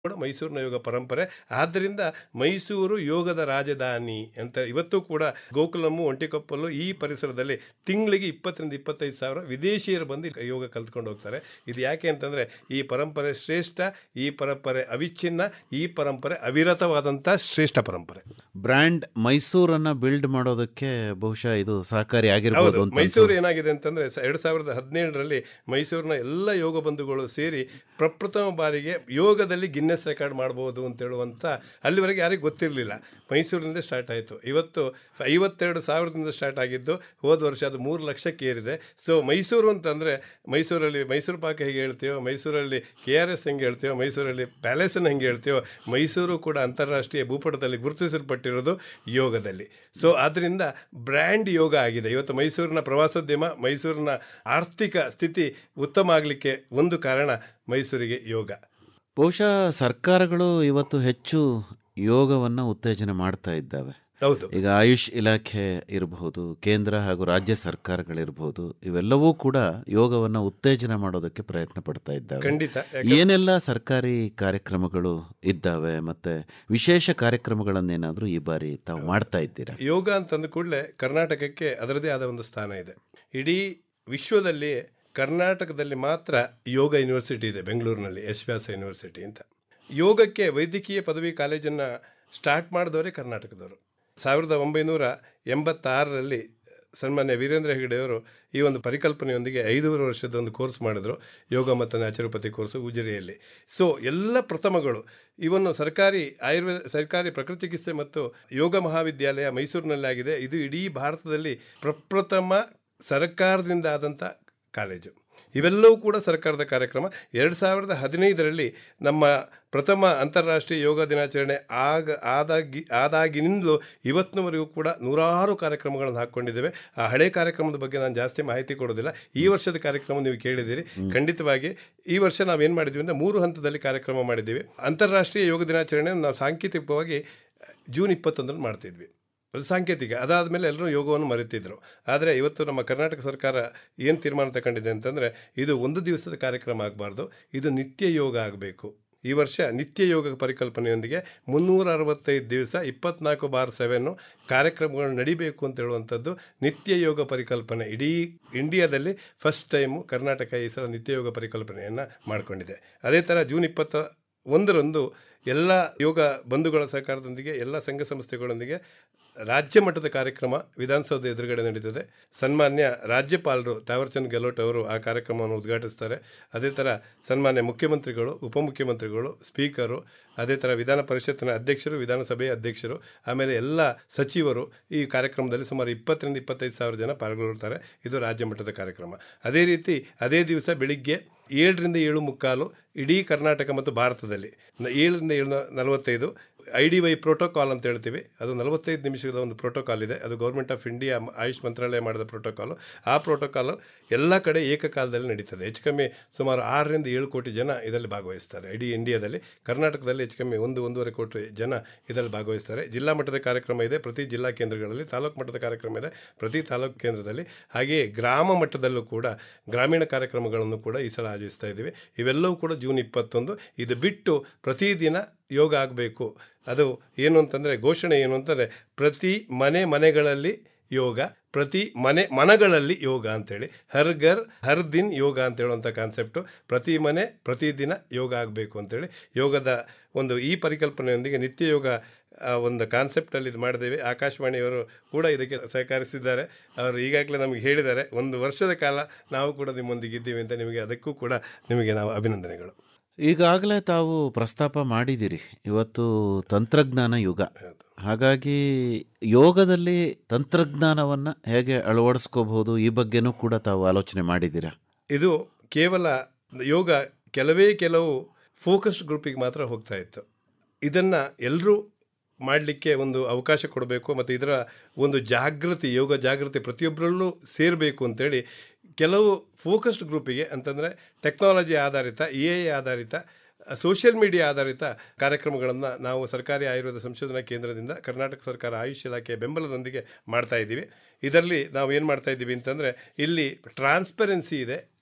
ಕೂಡ ಮೈಸೂರಿನ ಯೋಗ ಪರಂಪರೆ ಆದ್ದರಿಂದ ಮೈಸೂರು ಯೋಗದ ರಾಜಧಾನಿ ಅಂತ ಇವತ್ತು ಕೂಡ ಗೋಕುಲಮ್ಮು ಒಂಟಿಕೊಪ್ಪಲು ಈ ಪರಿಸರದಲ್ಲಿ ತಿಂಗಳಿಗೆ ಇಪ್ಪತ್ತರಿಂದ ಇಪ್ಪತ್ತೈದು ಸಾವಿರ ವಿದೇಶಿಯರು ಬಂದು ಯೋಗ ಕಲ್ತ್ಕೊಂಡು ಹೋಗ್ತಾರೆ ಇದು ಯಾಕೆ ಅಂತಂದರೆ ಈ ಪರಂಪರೆ ಶ್ರೇಷ್ಠ ಈ ಪರಂಪರೆ ಅವಿಚ್ಛಿನ್ನ ಈ ಪರಂಪರೆ ಅವಿರತವಾದಂಥ ಶ್ರೇಷ್ಠ ಪರಂಪರೆ ಬ್ರ್ಯಾಂಡ್ ಮೈಸೂರನ್ನ ಬಿಲ್ಡ್ ಮಾಡೋದಕ್ಕೆ ಬಹುಶಃ ಇದು ಸಹಕಾರಿ ಆಗಿರ್ಬೋದು ಹೌದು ಅಂತ ಮೈಸೂರು ಏನಾಗಿದೆ ಅಂತಂದ್ರೆ ಸ- ಎರಡ್ ಸಾವಿರದ ಹದಿನೇಳರಲ್ಲಿ ಮೈಸೂರಿನ ಎಲ್ಲ ಯೋಗ ಬಂಧುಗಳು ಸೇರಿ ಪ್ರಪ್ರಥಮ ಬಾರಿಗೆ ಯೋಗದಲ್ಲಿ ಗಿನ್ನೆಸ್ ರೆಕಾರ್ಡ್ ಮಾಡಬಹುದು ಅಂತ ಹೇಳುವಂತ ಅಲ್ಲಿವರೆಗೆ ಯಾರಿಗೂ ಗೊತ್ತಿರಲಿಲ್ಲ ಮೈಸೂರಿನಿಂದ ಸ್ಟಾರ್ಟ್ ಆಯಿತು ಇವತ್ತು ಐವತ್ತೆರಡು ಸಾವಿರದಿಂದ ಸ್ಟಾರ್ಟ್ ಆಗಿದ್ದು ಹೋದ ವರ್ಷ ಅದು ಮೂರು ಲಕ್ಷಕ್ಕೆ ಏರಿದೆ ಸೊ ಮೈಸೂರು ಅಂತಂದರೆ ಮೈಸೂರಲ್ಲಿ ಮೈಸೂರು ಪಾಕ ಹೇಗೆ ಹೇಳ್ತೀವೋ ಮೈಸೂರಲ್ಲಿ ಕೆ ಆರ್ ಎಸ್ ಹೆಂಗೆ ಹೇಳ್ತೀವೋ ಮೈಸೂರಲ್ಲಿ ಪ್ಯಾಲೇಸನ್ನು ಹೆಂಗೆ ಹೇಳ್ತೀವೋ ಮೈಸೂರು ಕೂಡ ಅಂತಾರಾಷ್ಟ್ರೀಯ ಭೂಪಟದಲ್ಲಿ ಗುರುತಿಸಲ್ಪಟ್ಟಿರೋದು ಯೋಗದಲ್ಲಿ ಸೊ ಆದ್ದರಿಂದ ಬ್ರ್ಯಾಂಡ್ ಯೋಗ ಆಗಿದೆ ಇವತ್ತು ಮೈಸೂರಿನ ಪ್ರವಾಸೋದ್ಯಮ ಮೈಸೂರಿನ ಆರ್ಥಿಕ ಸ್ಥಿತಿ ಉತ್ತಮ ಆಗಲಿಕ್ಕೆ ಒಂದು ಕಾರಣ ಮೈಸೂರಿಗೆ ಯೋಗ ಬಹುಶಃ ಸರ್ಕಾರಗಳು ಇವತ್ತು ಹೆಚ್ಚು ಯೋಗವನ್ನು ಉತ್ತೇಜನ ಮಾಡ್ತಾ ಇದ್ದಾವೆ ಹೌದು ಈಗ ಆಯುಷ್ ಇಲಾಖೆ ಇರಬಹುದು ಕೇಂದ್ರ ಹಾಗೂ ರಾಜ್ಯ ಸರ್ಕಾರಗಳಿರಬಹುದು ಇವೆಲ್ಲವೂ ಕೂಡ ಯೋಗವನ್ನು ಉತ್ತೇಜನ ಮಾಡೋದಕ್ಕೆ ಪ್ರಯತ್ನ ಪಡ್ತಾ ಇದ್ದಾವೆ ಖಂಡಿತ ಏನೆಲ್ಲ ಸರ್ಕಾರಿ ಕಾರ್ಯಕ್ರಮಗಳು ಇದ್ದಾವೆ ಮತ್ತೆ ವಿಶೇಷ ಕಾರ್ಯಕ್ರಮಗಳನ್ನೇನಾದರೂ ಈ ಬಾರಿ ತಾವು ಮಾಡ್ತಾ ಇದ್ದೀರಾ ಯೋಗ ಅಂತಂದ ಕೂಡಲೇ ಕರ್ನಾಟಕಕ್ಕೆ ಅದರದೇ ಆದ ಒಂದು ಸ್ಥಾನ ಇದೆ ಇಡೀ ವಿಶ್ವದಲ್ಲಿ ಕರ್ನಾಟಕದಲ್ಲಿ ಮಾತ್ರ ಯೋಗ ಯೂನಿವರ್ಸಿಟಿ ಇದೆ ಬೆಂಗಳೂರಿನಲ್ಲಿ ಯಶ್ವ್ಯಾಸ ಯೂನಿವರ್ಸಿಟಿ ಅಂತ ಯೋಗಕ್ಕೆ ವೈದ್ಯಕೀಯ ಪದವಿ ಕಾಲೇಜನ್ನು ಸ್ಟಾರ್ಟ್ ಮಾಡಿದವರೇ ಕರ್ನಾಟಕದವರು ಸಾವಿರದ ಒಂಬೈನೂರ ಎಂಬತ್ತಾರರಲ್ಲಿ ಸನ್ಮಾನ್ಯ ವೀರೇಂದ್ರ ಹೆಗಡೆಯವರು ಈ ಒಂದು ಪರಿಕಲ್ಪನೆಯೊಂದಿಗೆ ಐದೂವರೆ ವರ್ಷದ ಒಂದು ಕೋರ್ಸ್ ಮಾಡಿದ್ರು ಯೋಗ ಮತ್ತು ನ್ಯಾಚುರೋಪತಿ ಕೋರ್ಸು ಉಜಿರೆಯಲ್ಲಿ ಸೊ ಎಲ್ಲ ಪ್ರಥಮಗಳು ಇವನ್ನು ಸರ್ಕಾರಿ ಆಯುರ್ವೇದ ಸರ್ಕಾರಿ ಪ್ರಕೃತಿ ಚಿಕಿತ್ಸೆ ಮತ್ತು ಯೋಗ ಮಹಾವಿದ್ಯಾಲಯ ಮೈಸೂರಿನಲ್ಲಿ ಆಗಿದೆ ಇದು ಇಡೀ ಭಾರತದಲ್ಲಿ ಪ್ರಪ್ರಥಮ ಸರ್ಕಾರದಿಂದ ಆದಂಥ ಕಾಲೇಜು ಇವೆಲ್ಲವೂ ಕೂಡ ಸರ್ಕಾರದ ಕಾರ್ಯಕ್ರಮ ಎರಡು ಸಾವಿರದ ಹದಿನೈದರಲ್ಲಿ ನಮ್ಮ ಪ್ರಥಮ ಅಂತಾರಾಷ್ಟ್ರೀಯ ಯೋಗ ದಿನಾಚರಣೆ ಆಗ ಆದಾಗಿ ಆದಾಗಿನಿಂದಲೂ ಇವತ್ತಿನವರೆಗೂ ಕೂಡ ನೂರಾರು ಕಾರ್ಯಕ್ರಮಗಳನ್ನು ಹಾಕ್ಕೊಂಡಿದ್ದೇವೆ ಆ ಹಳೆ ಕಾರ್ಯಕ್ರಮದ ಬಗ್ಗೆ ನಾನು ಜಾಸ್ತಿ ಮಾಹಿತಿ ಕೊಡೋದಿಲ್ಲ ಈ ವರ್ಷದ ಕಾರ್ಯಕ್ರಮ ನೀವು ಕೇಳಿದ್ದೀರಿ ಖಂಡಿತವಾಗಿ ಈ ವರ್ಷ ನಾವೇನು ಮಾಡಿದ್ವಿ ಅಂದರೆ ಮೂರು ಹಂತದಲ್ಲಿ ಕಾರ್ಯಕ್ರಮ ಮಾಡಿದ್ದೀವಿ ಅಂತಾರಾಷ್ಟ್ರೀಯ ಯೋಗ ದಿನಾಚರಣೆ ನಾವು ಸಾಂಕೇತಿಕವಾಗಿ ಜೂನ್ ಇಪ್ಪತ್ತೊಂದರಲ್ಲಿ ಮಾಡ್ತಿದ್ವಿ ಅದು ಸಾಂಕೇತಿಕ ಅದಾದ ಮೇಲೆ ಎಲ್ಲರೂ ಯೋಗವನ್ನು ಮರೆತಿದ್ರು ಆದರೆ ಇವತ್ತು ನಮ್ಮ ಕರ್ನಾಟಕ ಸರ್ಕಾರ ಏನು ತೀರ್ಮಾನ ತಗೊಂಡಿದೆ ಅಂತಂದರೆ ಇದು ಒಂದು ದಿವಸದ ಕಾರ್ಯಕ್ರಮ ಆಗಬಾರ್ದು ಇದು ನಿತ್ಯ ಯೋಗ ಆಗಬೇಕು ಈ ವರ್ಷ ನಿತ್ಯ ಯೋಗ ಪರಿಕಲ್ಪನೆಯೊಂದಿಗೆ ಮುನ್ನೂರ ಅರವತ್ತೈದು ದಿವಸ ಇಪ್ಪತ್ನಾಲ್ಕು ಬಾರ್ ಸೆವೆನ್ನು ಕಾರ್ಯಕ್ರಮಗಳು ನಡಿಬೇಕು ಅಂತ ಹೇಳುವಂಥದ್ದು ನಿತ್ಯ ಯೋಗ ಪರಿಕಲ್ಪನೆ ಇಡೀ ಇಂಡಿಯಾದಲ್ಲಿ ಫಸ್ಟ್ ಟೈಮು ಕರ್ನಾಟಕ ಈ ಸಲ ನಿತ್ಯ ಯೋಗ ಪರಿಕಲ್ಪನೆಯನ್ನು ಮಾಡಿಕೊಂಡಿದೆ ಅದೇ ಥರ ಜೂನ್ ಇಪ್ಪತ್ತ ಒಂದರಂದು ಎಲ್ಲ ಯೋಗ ಬಂಧುಗಳ ಸಹಕಾರದೊಂದಿಗೆ ಎಲ್ಲ ಸಂಘ ಸಂಸ್ಥೆಗಳೊಂದಿಗೆ ರಾಜ್ಯ ಮಟ್ಟದ ಕಾರ್ಯಕ್ರಮ ವಿಧಾನಸೌಧ ಎದುರುಗಡೆ ನಡೀತದೆ ಸನ್ಮಾನ್ಯ ರಾಜ್ಯಪಾಲರು ತಾವರ್ಚಂದ್ ಗೆಹ್ಲೋಟ್ ಅವರು ಆ ಕಾರ್ಯಕ್ರಮವನ್ನು ಉದ್ಘಾಟಿಸ್ತಾರೆ ಅದೇ ಥರ ಸನ್ಮಾನ್ಯ ಮುಖ್ಯಮಂತ್ರಿಗಳು ಉಪಮುಖ್ಯಮಂತ್ರಿಗಳು ಸ್ಪೀಕರು ಅದೇ ಥರ ವಿಧಾನ ಪರಿಷತ್ತಿನ ಅಧ್ಯಕ್ಷರು ವಿಧಾನಸಭೆಯ ಅಧ್ಯಕ್ಷರು ಆಮೇಲೆ ಎಲ್ಲ ಸಚಿವರು ಈ ಕಾರ್ಯಕ್ರಮದಲ್ಲಿ ಸುಮಾರು ಇಪ್ಪತ್ತರಿಂದ ಇಪ್ಪತ್ತೈದು ಸಾವಿರ ಜನ ಪಾಲ್ಗೊಳ್ಳುತ್ತಾರೆ ಇದು ರಾಜ್ಯ ಮಟ್ಟದ ಕಾರ್ಯಕ್ರಮ ಅದೇ ರೀತಿ ಅದೇ ದಿವಸ ಬೆಳಿಗ್ಗೆ ಏಳರಿಂದ ಏಳು ಮುಕ್ಕಾಲು ಇಡೀ ಕರ್ನಾಟಕ ಮತ್ತು ಭಾರತದಲ್ಲಿ ನ- ಏಳರಿಂದ ಏಳು ನ- ನಲವತ್ತೈದು ಐ ಡಿ ವೈ ಪ್ರೋಟೋಕಾಲ್ ಅಂತ ಹೇಳ್ತೀವಿ ಅದು ನಲವತ್ತೈದು ನಿಮಿಷದ ಒಂದು ಪ್ರೋಟೋಕಾಲ್ ಇದೆ ಅದು ಗೌರ್ಮೆಂಟ್ ಆಫ್ ಇಂಡಿಯಾ ಮ- ಆಯುಷ್ ಮಂತ್ರಾಲಯ ಮಾಡಿದ ಪ್ರೋಟೋಕಾಲು ಆ ಪ್ರೋಟೋಕಾಲು ಎಲ್ಲ ಕಡೆ ಏಕಕಾಲದಲ್ಲಿ ನಡೀತದೆ ಹೆಚ್ಚು ಕಮ್ಮಿ ಸುಮಾರು ಆರರಿಂದ ಏಳು ಕೋಟಿ ಜನ ಇದರಲ್ಲಿ ಭಾಗವಹಿಸ್ತಾರೆ ಇಡೀ ಇಂಡಿಯಾದಲ್ಲಿ ಕರ್ನಾಟಕದಲ್ಲಿ ಹೆಚ್ಚು ಕಮ್ಮಿ ಒಂದು ಒಂದೂವರೆ ಕೋಟಿ ಜನ ಇದರಲ್ಲಿ ಭಾಗವಹಿಸ್ತಾರೆ ಜಿಲ್ಲಾ ಮಟ್ಟದ ಕಾರ್ಯಕ್ರಮ ಇದೆ ಪ್ರತಿ ಜಿಲ್ಲಾ ಕೇಂದ್ರಗಳಲ್ಲಿ ತಾಲೂಕು ಮಟ್ಟದ ಕಾರ್ಯಕ್ರಮ ಇದೆ ಪ್ರತಿ ತಾಲೂಕು ಕೇಂದ್ರದಲ್ಲಿ ಹಾಗೆಯೇ ಗ್ರಾಮ ಮಟ್ಟದಲ್ಲೂ ಕೂಡ ಗ್ರಾಮೀಣ ಕಾರ್ಯಕ್ರಮಗಳನ್ನು ಕೂಡ ಈ ಸಲ ಆಯೋಜಿಸ್ತಾ ಇದ್ದೀವಿ ಇವೆಲ್ಲವೂ ಕೂಡ ಜೂನ್ ಇಪ್ಪತ್ತೊಂದು ಇದು ಬಿಟ್ಟು ಪ್ರತಿದಿನ ಯೋಗ ಆಗಬೇಕು ಅದು ಏನು ಅಂತಂದರೆ ಘೋಷಣೆ ಏನು ಅಂತಂದರೆ ಪ್ರತಿ ಮನೆ ಮನೆಗಳಲ್ಲಿ ಯೋಗ ಪ್ರತಿ ಮನೆ ಮನಗಳಲ್ಲಿ ಯೋಗ ಅಂತೇಳಿ ಹರ್ ಗರ್ ಹರ್ ದಿನ್ ಯೋಗ ಅಂತ ಹೇಳುವಂಥ ಕಾನ್ಸೆಪ್ಟು ಪ್ರತಿ ಮನೆ ಪ್ರತಿದಿನ ಯೋಗ ಆಗಬೇಕು ಅಂತೇಳಿ ಯೋಗದ ಒಂದು ಈ ಪರಿಕಲ್ಪನೆಯೊಂದಿಗೆ ನಿತ್ಯ ಯೋಗ ಆ, ಒಂದು ಕಾನ್ಸೆಪ್ಟಲ್ಲಿ ಇದು ಮಾಡಿದ್ದೇವೆ ಆಕಾಶವಾಣಿಯವರು ಕೂಡ ಇದಕ್ಕೆ ಸಹಕರಿಸಿದ್ದಾರೆ ಅವರು ಈಗಾಗಲೇ ನಮಗೆ ಹೇಳಿದ್ದಾರೆ ಒಂದು ವರ್ಷದ ಕಾಲ ನಾವು ಕೂಡ ನಿಮ್ಮೊಂದಿಗೆ ಇದ್ದೀವಿ ಅಂತ ನಿಮಗೆ ಅದಕ್ಕೂ ಕೂಡ ನಿಮಗೆ ನಾವು ಅಭಿನಂದನೆಗಳು ಈಗಾಗಲೇ ತಾವು ಪ್ರಸ್ತಾಪ ಮಾಡಿದಿರಿ ಇವತ್ತು ತಂತ್ರಜ್ಞಾನ ಯುಗ ಹಾಗಾಗಿ ಯೋಗದಲ್ಲಿ ತಂತ್ರಜ್ಞಾನವನ್ನು ಹೇಗೆ ಅಳವಡಿಸ್ಕೋಬಹುದು ಈ ಬಗ್ಗೆನೂ ಕೂಡ ತಾವು ಆಲೋಚನೆ ಮಾಡಿದ್ದೀರಾ ಇದು ಕೇವಲ ಯೋಗ ಕೆಲವೇ ಕೆಲವು ಫೋಕಸ್ಡ್ ಗ್ರೂಪಿಗೆ ಮಾತ್ರ ಹೋಗ್ತಾ ಇತ್ತು ಇದನ್ನು ಎಲ್ಲರೂ ಮಾಡಲಿಕ್ಕೆ ಒಂದು ಅವಕಾಶ ಕೊಡಬೇಕು ಮತ್ತು ಇದರ ಒಂದು ಜಾಗೃತಿ ಯೋಗ ಜಾಗೃತಿ ಪ್ರತಿಯೊಬ್ಬರಲ್ಲೂ ಸೇರಬೇಕು ಅಂತೇಳಿ ಕೆಲವು ಫೋಕಸ್ಡ್ ಗ್ರೂಪಿಗೆ ಅಂತಂದರೆ ಟೆಕ್ನಾಲಜಿ ಆಧಾರಿತ ಎ ಐ ಆಧಾರಿತ ಸೋಷಿಯಲ್ ಮೀಡಿಯಾ ಆಧಾರಿತ ಕಾರ್ಯಕ್ರಮಗಳನ್ನು ನಾವು ಸರ್ಕಾರಿ ಆಯುರ್ವೇದ ಸಂಶೋಧನಾ ಕೇಂದ್ರದಿಂದ ಕರ್ನಾಟಕ ಸರ್ಕಾರ ಆಯುಷ್ ಇಲಾಖೆಯ ಬೆಂಬಲದೊಂದಿಗೆ ಮಾಡ್ತಾ ಇದ್ದೀವಿ ಇದರಲ್ಲಿ ನಾವು ಏನು ಮಾಡ್ತಾ ಇದ್ದೀವಿ ಅಂತಂದರೆ ಇಲ್ಲಿ ಟ್ರಾನ್ಸ್ಪರೆನ್ಸಿ ಇದೆ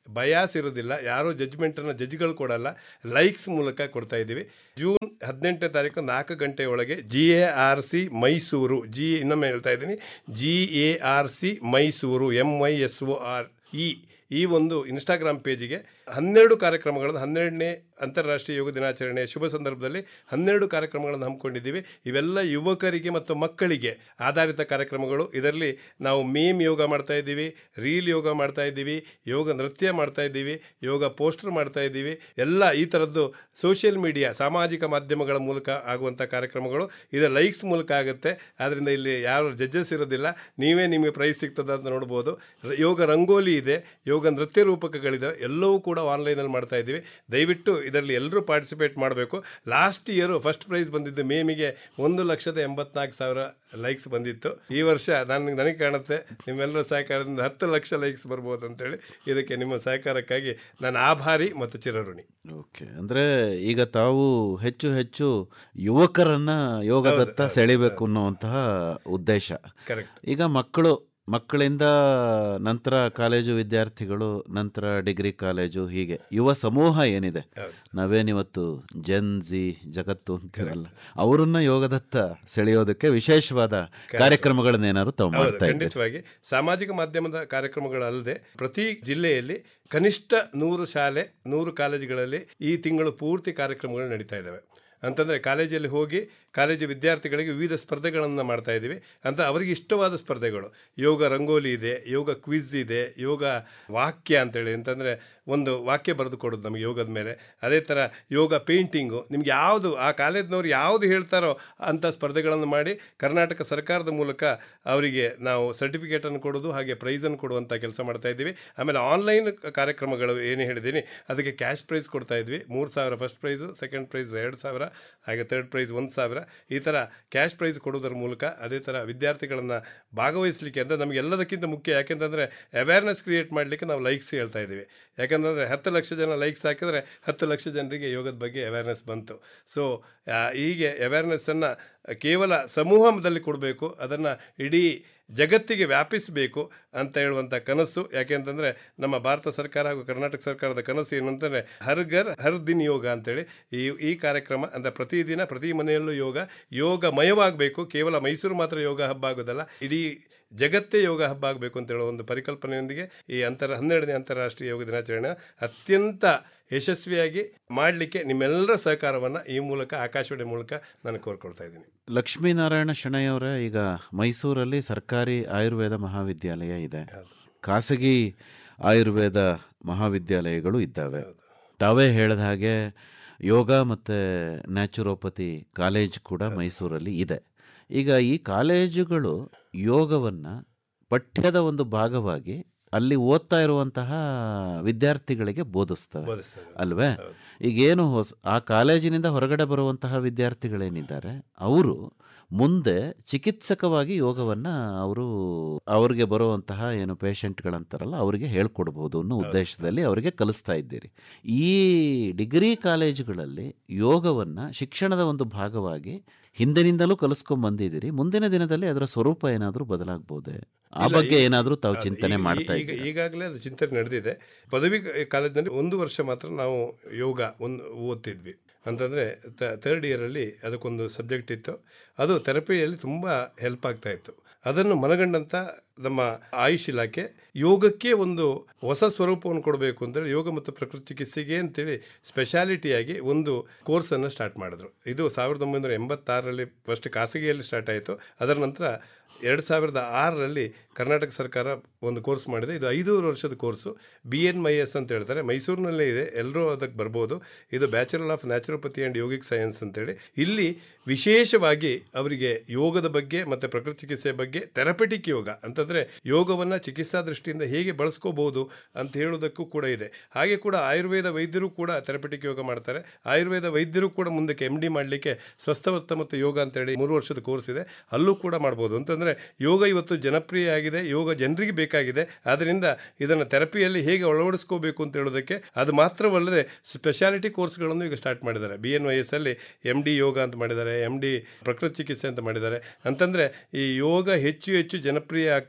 ಬಯಾಸ್ ಇರೋದಿಲ್ಲ ಯಾರೋ ಜಜ್ಮೆಂಟನ್ನು ಜಡ್ಜ್ಗಳು ಕೊಡಲ್ಲ ಲೈಕ್ಸ್ ಮೂಲಕ ಕೊಡ್ತಾ ಇದ್ದೀವಿ ಜೂನ್ ಹದಿನೆಂಟನೇ ತಾರೀಕು ನಾಲ್ಕು ಗಂಟೆ ಒಳಗೆ G A R C Mysuru G ಇನ್ನೊಮ್ಮೆ ಹೇಳ್ತಾ ಇದ್ದೀನಿ G A R C Mysuru M Y S O R E ಈ ಒಂದು ಇನ್ಸ್ಟಾಗ್ರಾಮ್ ಪೇಜಿಗೆ ಹನ್ನೆರಡು ಕಾರ್ಯಕ್ರಮಗಳನ್ನು ಹನ್ನೆರಡನೇ ಅಂತಾರಾಷ್ಟ್ರೀಯ ಯೋಗ ದಿನಾಚರಣೆಯ ಶುಭ ಸಂದರ್ಭದಲ್ಲಿ ಹನ್ನೆರಡು ಕಾರ್ಯಕ್ರಮಗಳನ್ನು ಹಮ್ಮಿಕೊಂಡಿದ್ದೀವಿ ಇವೆಲ್ಲ ಯುವಕರಿಗೆ ಮತ್ತು ಮಕ್ಕಳಿಗೆ ಆಧಾರಿತ ಕಾರ್ಯಕ್ರಮಗಳು ಇದರಲ್ಲಿ ನಾವು ಮೀಮ್ ಯೋಗ ಮಾಡ್ತಾ ಇದ್ದೀವಿ ರೀಲ್ ಯೋಗ ಮಾಡ್ತಾ ಇದ್ದೀವಿ ಯೋಗ ನೃತ್ಯ ಮಾಡ್ತಾ ಇದ್ದೀವಿ ಯೋಗ ಪೋಸ್ಟರ್ ಮಾಡ್ತಾ ಇದ್ದೀವಿ ಎಲ್ಲ ಈ ಥರದ್ದು ಸೋಷಿಯಲ್ ಮೀಡಿಯಾ ಸಾಮಾಜಿಕ ಮಾಧ್ಯಮಗಳ ಮೂಲಕ ಆಗುವಂಥ ಕಾರ್ಯಕ್ರಮಗಳು ಇದು ಲೈಕ್ಸ್ ಮೂಲಕ ಆಗುತ್ತೆ ಆದ್ದರಿಂದ ಇಲ್ಲಿ ಯಾರು ಜಡ್ಜಸ್ ಇರೋದಿಲ್ಲ ನೀವೇ ನಿಮಗೆ ಪ್ರೈಸ್ ಸಿಗ್ತದೆ ಅಂತ ನೋಡ್ಬೋದು ರ- ಯೋಗ ರಂಗೋಲಿ ಇದೆ ಯೋಗ ನೃತ್ಯ ರೂಪಕಗಳಿದೆ ಎಲ್ಲವೂ ಕೂಡ ಆನ್ಲೈನಲ್ಲಿ ಮಾಡ್ತಾ ಇದ್ದೀವಿ ದಯವಿಟ್ಟು ಇದರಲ್ಲಿ ಎಲ್ಲರೂ ಪಾರ್ಟಿಸಿಪೇಟ್ ಮಾಡಬೇಕು ಲಾಸ್ಟ್ ಇಯರು ಫಸ್ಟ್ ಪ್ರೈಸ್ ಬಂದಿದ್ದು ಮೇಮಿಗೆ ಒಂದು ಲಕ್ಷದ ಎಂಬತ್ನಾಲ್ಕು ಸಾವಿರ ಲೈಕ್ಸ್ ಬಂದಿತ್ತು ಈ ವರ್ಷ ನನಗೆ ನನಗೆ ಕಾಣುತ್ತೆ ನಿಮ್ಮೆಲ್ಲರ ಸಹಕಾರದಿಂದ ಹತ್ತು ಲಕ್ಷ ಲೈಕ್ಸ್ ಬರ್ಬೋದು ಅಂತೇಳಿ ಇದಕ್ಕೆ ನಿಮ್ಮ ಸಹಕಾರಕ್ಕಾಗಿ ನಾನು ಆಭಾರಿ ಮತ್ತು ಚಿರಋಣಿ ಓಕೆ ಅಂದರೆ ಈಗ ತಾವು ಹೆಚ್ಚು ಹೆಚ್ಚು ಯುವಕರನ್ನ ಯೋಗದತ್ತ ಸೆಳಿಬೇಕು ಅನ್ನುವಂತಹ ಉದ್ದೇಶ ಕರೆಕ್ಟ್ ಈಗ ಮಕ್ಕಳು ಮಕ್ಕಳಿಂದ ನಂತರ ಕಾಲೇಜು ವಿದ್ಯಾರ್ಥಿಗಳು ನಂತರ ಡಿಗ್ರಿ ಕಾಲೇಜು ಹೀಗೆ ಯುವ ಸಮೂಹ ಏನಿದೆ ಹೌದು. ನಾವೇನಿವತ್ತು ಜನ್ ಜಿ ಜಗತ್ತು ಅಂತೀವಲ್ಲ ಅವರನ್ನ ಯೋಗದತ್ತ ಸೆಳೆಯೋದಕ್ಕೆ ವಿಶೇಷವಾದ ಕಾರ್ಯಕ್ರಮಗಳನ್ನೇನಾದ್ರು ತಾವು ಹೌದು ಮಾಡ್ತಾ ಇದ್ದೀರಿ ಖಂಡಿತವಾಗಿ ಸಾಮಾಜಿಕ ಮಾಧ್ಯಮದ ಕಾರ್ಯಕ್ರಮಗಳಲ್ಲದೆ ಪ್ರತಿ ಜಿಲ್ಲೆಯಲ್ಲಿ ಕನಿಷ್ಠ ನೂರು ಶಾಲೆ ನೂರು ಕಾಲೇಜುಗಳಲ್ಲಿ ಈ ತಿಂಗಳು ಪೂರ್ತಿ ಕಾರ್ಯಕ್ರಮಗಳು ನಡೀತಾ ಇದ್ದಾವೆ ಅಂತಂದರೆ ಕಾಲೇಜಲ್ಲಿ ಹೋಗಿ ಕಾಲೇಜು ವಿದ್ಯಾರ್ಥಿಗಳಿಗೆ ವಿವಿಧ ಸ್ಪರ್ಧೆಗಳನ್ನು ಮಾಡ್ತಾ ಇದ್ದೀವಿ ಅಂತ ಅವರಿಗೆ ಇಷ್ಟವಾದ ಸ್ಪರ್ಧೆಗಳು ಯೋಗ ರಂಗೋಲಿ ಇದೆ ಯೋಗ ಕ್ವಿಜ್ ಇದೆ ಯೋಗ ವಾಕ್ಯ ಅಂತೇಳಿ ಅಂತಂದರೆ ಒಂದು ವಾಕ್ಯ ಬರೆದು ಕೊಡೋದು ನಮಗೆ ಯೋಗದ ಮೇಲೆ ಅದೇ ಥರ ಯೋಗ ಪೇಂಟಿಂಗು ನಿಮ್ಗೆ ಯಾವುದು ಆ ಕಾಲೇಜಿನವ್ರು ಯಾವುದು ಹೇಳ್ತಾರೋ ಅಂಥ ಸ್ಪರ್ಧೆಗಳನ್ನು ಮಾಡಿ ಕರ್ನಾಟಕ ಸರ್ಕಾರದ ಮೂಲಕ ಅವರಿಗೆ ನಾವು ಸರ್ಟಿಫಿಕೇಟನ್ನು ಕೊಡೋದು ಹಾಗೆ ಪ್ರೈಸನ್ನು ಕೊಡುವಂಥ ಕೆಲಸ ಮಾಡ್ತಾ ಇದ್ದೀವಿ ಆಮೇಲೆ ಆನ್ಲೈನ್ ಕಾರ್ಯಕ್ರಮಗಳು ಏನು ಹೇಳಿದ್ದೀನಿ ಅದಕ್ಕೆ ಕ್ಯಾಶ್ ಪ್ರೈಸ್ ಕೊಡ್ತಾ ಇದ್ವಿ ಮೂರು ಸಾವಿರ ಫಸ್ಟ್ ಪ್ರೈಸು ಸೆಕೆಂಡ್ ಪ್ರೈಸ್ ಎರಡು ಸಾವಿರ ಹಾಗೆ ತರ್ಡ್ ಪ್ರೈಸ್ ಒಂದು ಸಾವಿರ ಈ ಥರ ಕ್ಯಾಶ್ ಪ್ರೈಸ್ ಕೊಡೋದ್ರ ಮೂಲಕ ಅದೇ ಥರ ವಿದ್ಯಾರ್ಥಿಗಳನ್ನು ಭಾಗವಹಿಸಲಿಕ್ಕೆ ಅಂದರೆ ನಮಗೆ ಎಲ್ಲದಕ್ಕಿಂತ ಮುಖ್ಯ ಯಾಕೆಂತಂದರೆ ಅವೇರ್ನೆಸ್ ಕ್ರಿಯೇಟ್ ಮಾಡಲಿಕ್ಕೆ ನಾವು ಲೈಕ್ಸ್ ಹೇಳ್ತಾ ಇದ್ದೀವಿ ಯಾಕಂತಂದರೆ ಹತ್ತು ಲಕ್ಷ ಜನ ಲೈಕ್ಸ್ ಹಾಕಿದ್ರೆ ಹತ್ತು ಲಕ್ಷ ಜನರಿಗೆ ಯೋಗದ ಬಗ್ಗೆ ಅವೇರ್ನೆಸ್ ಬಂತು ಸೊ ಹೀಗೆ ಅವೇರ್ನೆಸ್ಸನ್ನು ಕೇವಲ ಸಮೂಹದಲ್ಲಿ ಕೊಡಬೇಕು ಅದನ್ನು ಇಡೀ ಜಗತ್ತಿಗೆ ವ್ಯಾಪಿಸಬೇಕು ಅಂತ ಹೇಳುವಂಥ ಕನಸು ಯಾಕೆಂತಂದರೆ ನಮ್ಮ ಭಾರತ ಸರ್ಕಾರ ಹಾಗೂ ಕರ್ನಾಟಕ ಸರ್ಕಾರದ ಕನಸು ಏನು ಅಂತಂದರೆ ಹರ್ ಘರ್ ಹರ್ ದಿನ್ ಯೋಗ ಅಂತೇಳಿ ಈ ಈ ಕಾರ್ಯಕ್ರಮ ಅಂದರೆ ಪ್ರತಿದಿನ ಪ್ರತಿ ಮನೆಯಲ್ಲೂ ಯೋಗ ಯೋಗಮಯವಾಗಬೇಕು ಕೇವಲ ಮೈಸೂರು ಮಾತ್ರ ಯೋಗ ಹಬ್ಬ ಆಗೋದಲ್ಲ ಇಡೀ ಜಗತ್ತೇ ಯೋಗ ಹಬ್ಬ ಆಗಬೇಕು ಅಂತ ಹೇಳೋ ಒಂದು ಪರಿಕಲ್ಪನೆಯೊಂದಿಗೆ ಈ ಅಂತರ ಹನ್ನೆರಡನೇ ಅಂತಾರಾಷ್ಟ್ರೀಯ ಯೋಗ ದಿನಾಚರಣೆ ಅತ್ಯಂತ ಯಶಸ್ವಿಯಾಗಿ ಮಾಡಲಿಕ್ಕೆ ನಿಮ್ಮೆಲ್ಲರ ಸಹಕಾರವನ್ನು ಈ ಮೂಲಕ ಆಕಾಶವಾಣಿ ಮೂಲಕ ನಾನು ಕೋರ್ಕೊಳ್ತಾ ಇದ್ದೀನಿ ಲಕ್ಷ್ಮೀನಾರಾಯಣ ಶೆಣೈಯವರೇ ಈಗ ಮೈಸೂರಲ್ಲಿ ಸರ್ಕಾರಿ ಆಯುರ್ವೇದ ಮಹಾವಿದ್ಯಾಲಯ ಇದೆ ಖಾಸಗಿ ಆಯುರ್ವೇದ ಮಹಾವಿದ್ಯಾಲಯಗಳು ಇದ್ದಾವೆ ತಾವೇ ಹೇಳಿದ ಹಾಗೆ ಯೋಗ ಮತ್ತು ನ್ಯಾಚುರೋಪತಿ ಕಾಲೇಜ್ ಕೂಡ ಮೈಸೂರಲ್ಲಿ ಇದೆ ಈಗ ಈ ಕಾಲೇಜುಗಳು ಯೋಗವನ್ನು ಪಠ್ಯದ ಒಂದು ಭಾಗವಾಗಿ ಅಲ್ಲಿ ಓದ್ತಾ ಇರುವಂತಹ ವಿದ್ಯಾರ್ಥಿಗಳಿಗೆ ಬೋಧಿಸ್ತವೆ ಬೋಧಿಸ್ತೇವೆ ಅಲ್ವೇ ಈಗೇನು ಹೊಸ ಆ ಕಾಲೇಜಿನಿಂದ ಹೊರಗಡೆ ಬರುವಂತಹ ವಿದ್ಯಾರ್ಥಿಗಳೇನಿದ್ದಾರೆ ಅವರು ಮುಂದೆ ಚಿಕಿತ್ಸಕವಾಗಿ ಯೋಗವನ್ನು ಅವರು ಅವ್ರಿಗೆ ಬರುವಂತಹ ಏನು ಪೇಷಂಟ್ಗಳಂತಾರಲ್ಲ ಅವರಿಗೆ ಹೇಳ್ಕೊಡ್ಬೋದು ಅನ್ನೋ ಉದ್ದೇಶದಲ್ಲಿ ಅವರಿಗೆ ಕಲಿಸ್ತಾ ಇದ್ದೀರಿ ಈ ಡಿಗ್ರಿ ಕಾಲೇಜುಗಳಲ್ಲಿ ಯೋಗವನ್ನು ಶಿಕ್ಷಣದ ಒಂದು ಭಾಗವಾಗಿ ಹಿಂದಿನಿಂದಲೂ ಕಲಿಸ್ಕೊಂಡ್ ಬಂದಿದ್ದೀರಿ ಮುಂದಿನ ದಿನದಲ್ಲಿ ಅದರ ಸ್ವರೂಪ ಏನಾದರೂ ಬದಲಾಗಬಹುದೇ ಆ ಬಗ್ಗೆ ಏನಾದರೂ ತಾವು ಚಿಂತನೆ ಈಗ- ಮಾಡ್ತಾ ಈಗ ಇದ್ದೀರಿ ಈಗಾಗಲೇ ಅದು ಚಿಂತನೆ ನಡೆದಿದೆ ಪದವಿ ಕ- ಕಾಲೇಜಿನಲ್ಲಿ ಒಂದು ವರ್ಷ ಮಾತ್ರ ನಾವು ಯೋಗ ಒಂದು ಓದ್ತಿದ್ವಿ ಅಂತಂದರೆ ಥರ್ಡ್ ಇಯರಲ್ಲಿ ಅದಕ್ಕೊಂದು ಸಬ್ಜೆಕ್ಟ್ ಇತ್ತು ಅದು ಥೆರಪಿಯಲ್ಲಿ ತುಂಬ ಹೆಲ್ಪ್ ಆಗ್ತಾ ಇತ್ತು ಅದನ್ನು ಮನಗಂಡಂಥ ನಮ್ಮ ಆಯುಷ್ ಇಲಾಖೆ ಯೋಗಕ್ಕೆ ಒಂದು ಹೊಸ ಸ್ವರೂಪವನ್ನು ಕೊಡಬೇಕು ಅಂತೇಳಿ ಯೋಗ ಮತ್ತು ಪ್ರಕೃತಿ ಚಿಕಿತ್ಸೆಗೆ ಅಂತೇಳಿ ಸ್ಪೆಷಾಲಿಟಿಯಾಗಿ ಒಂದು ಕೋರ್ಸನ್ನು ಸ್ಟಾರ್ಟ್ ಮಾಡಿದ್ರು ಇದು ಸಾವಿರದ ಒಂಬೈನೂರ ಎಂಬತ್ತಾರರಲ್ಲಿ ಫಸ್ಟ್ ಖಾಸಗಿಯಲ್ಲಿ ಸ್ಟಾರ್ಟ್ ಆಯಿತು ಅದರ ನಂತರ ಎರಡು ಸಾವಿರದ ಆರರಲ್ಲಿ ಕರ್ನಾಟಕ ಸರ್ಕಾರ ಒಂದು ಕೋರ್ಸ್ ಮಾಡಿದೆ ಇದು ಐದೂರು ವರ್ಷದ course B N Y S ಅಂತ ಹೇಳ್ತಾರೆ ಮೈಸೂರಿನಲ್ಲೇ ಇದೆ ಎಲ್ಲರೂ ಅದಕ್ಕೆ ಬರ್ಬೋದು ಇದು bachelor of naturopathy and yogic science ಅಂತೇಳಿ ಇಲ್ಲಿ ವಿಶೇಷವಾಗಿ ಅವರಿಗೆ ಯೋಗದ ಬಗ್ಗೆ ಮತ್ತು ಪ್ರಕೃತಿ ಚಿಕಿತ್ಸೆ ಬಗ್ಗೆ ಥೆರಪೆಟಿಕ್ ಯೋಗ ಅಂತಂದರೆ ಯೋಗವನ್ನು ಚಿಕಿತ್ಸಾ ದೃಷ್ಟಿಯಿಂದ ಹೇಗೆ ಬಳಸ್ಕೋಬಹುದು ಅಂತ ಹೇಳೋದಕ್ಕೂ ಕೂಡ ಇದೆ ಹಾಗೆ ಕೂಡ ಆಯುರ್ವೇದ ವೈದ್ಯರು ಕೂಡ ಥೆರಪೆಟಿಕ್ ಯೋಗ ಮಾಡ್ತಾರೆ ಆಯುರ್ವೇದ ವೈದ್ಯರು ಕೂಡ ಮುಂದಕ್ಕೆ ಎಮ್ ಡಿ ಮಾಡಲಿಕ್ಕೆ ಸ್ವಸ್ಥವತ್ತ ಮತ್ತು ಯೋಗ ಅಂತೇಳಿ ಮೂರು ವರ್ಷದ ಕೋರ್ಸ್ ಇದೆ ಅಲ್ಲೂ ಕೂಡ ಮಾಡ್ಬೋದು ಅಂತಂದರೆ ಯೋಗ ಇವತ್ತು ಜನಪ್ರಿಯ ಆಗಿದೆ ಯೋಗ ಜನರಿಗೆ ಬೇಕಾಗಿದೆ ಆದ್ದರಿಂದ ಇದನ್ನು ಥೆರಪಿಯಲ್ಲಿ ಹೇಗೆ ಅಳವಡಿಸ್ಕೋಬೇಕು ಅಂತ ಹೇಳೋದಕ್ಕೆ ಅದು ಮಾತ್ರವಲ್ಲದೆ ಸ್ಪೆಷಾಲಿಟಿ ಕೋರ್ಸ್ಗಳನ್ನು ಈಗ ಸ್ಟಾರ್ಟ್ ಮಾಡಿದ್ದಾರೆ ಬಿ ಎನ್ ವೈ ಎಸ್ ಅಲ್ಲಿ ಎಮ್ ಡಿ ಯೋಗ ಅಂತ ಮಾಡಿದ್ದಾರೆ ಎಮ್ ಡಿ ಪ್ರಕೃತಿ ಚಿಕಿತ್ಸೆ ಅಂತ ಮಾಡಿದ್ದಾರೆ ಅಂತಂದರೆ ಈ ಯೋಗ ಹೆಚ್ಚು ಹೆಚ್ಚು ಜನಪ್ರಿಯ ಆಗ್ತಾ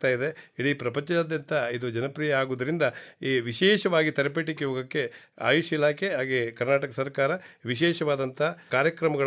ಆಗ್ತಾ ಇದೆ ಇಡೀ ಪ್ರಪಂಚದಾದ್ಯಂತ ಇದು ಜನಪ್ರಿಯ ಆಗುವುದರಿಂದ ಈ ವಿಶೇಷವಾಗಿ ಥೆರಪೆಟಿಕ್ ಯೋಗಕ್ಕೆ ಆಯುಷ್ ಇಲಾಖೆ ಹಾಗೆ ಕರ್ನಾಟಕ ಸರ್ಕಾರ ವಿಶೇಷವಾದಂಥ ಕಾರ್ಯಕ್ರಮಗಳ